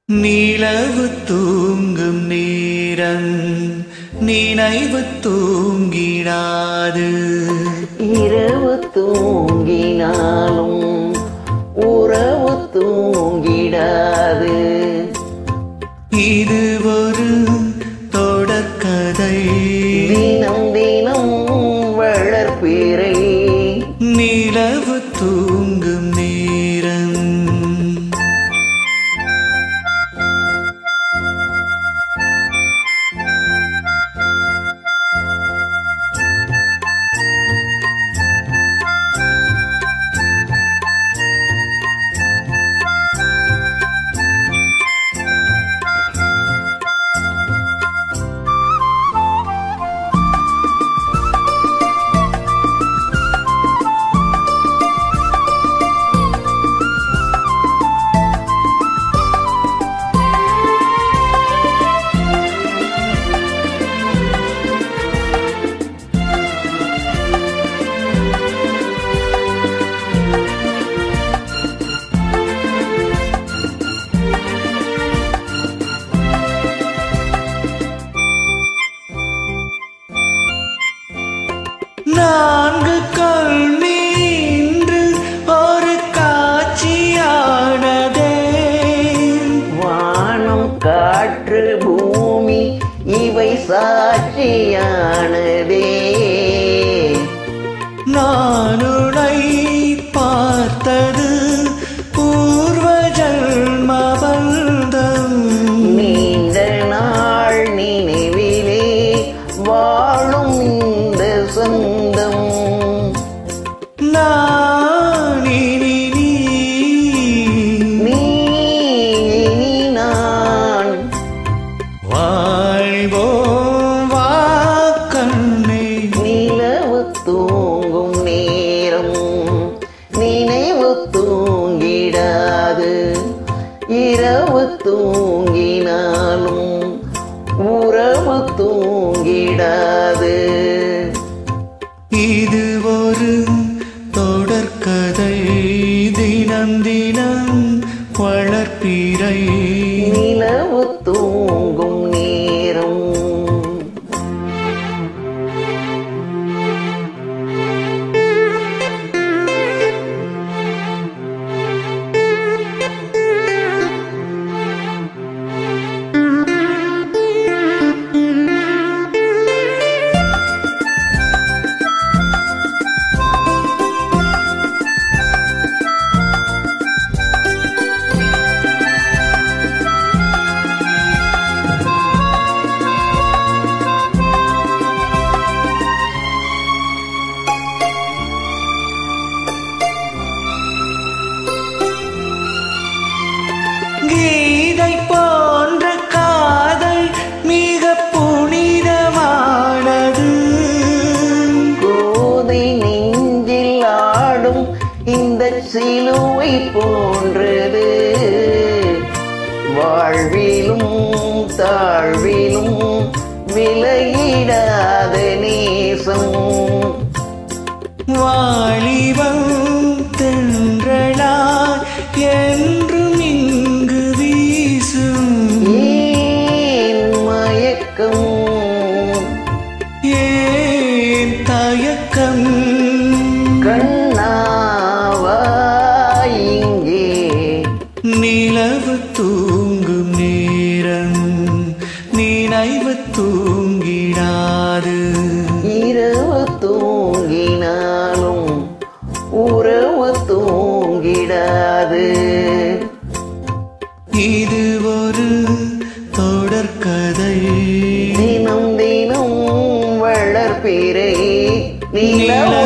நிலவு தூங்கும் நேரம் நினைவு தூங்கிடாது இரவு தூங்கினாலும் உறவு தூங்கிடாது இது ஒரு தொடர்கதை தினம் தினம் வளர்ப்பிறை நிலவு தூங்கும் நேரம் நான்கு கல் நின்று ஒரு காட்சியானதே வானம் காற்று பூமி இவை சாட்சியானதே நானுடை பார்த்தது பூர்வ ஜன்ம பந்தம் நீண்ட நாள் நினைவிலே வாழும் இந்த சொந்தம் நான் இனி நீ நீ இனி நான் வாழ்வோம் வா கண்ணே நிலவு தூங்கும் நேரம் நினைவு தூங்கிடாது இரவு தூங்கினாலும் உறவு தூங்கிடாது இது ஒரு தொடர்கதை தினம் தினம் வளர்ப்பிறை நிலவு தூங்கும் நேரம் கீதை போன்ற காதல் மிக புனிதமானது கோதை நெஞ்சில் ஆடும் இந்த சிலுவை போன்றது வாழ்விலும் தாழ்விலும் விலகிடாத நேசம் வாலிபம் தென்றலாய் என்றும் இங்கு வீசும் ஏன் மயக்கம் ஏன் தயக்கம் கண்ணாவா இங்கே நிலவு தூங்கும் நேரம் நினைவு தூங்கிடாது இரவு தூங்கினாலும் உறவு தூங்கிடாது இது ஒரு தொடர்கதை தினம் தினம் வளர்ப்பிறை நிலவு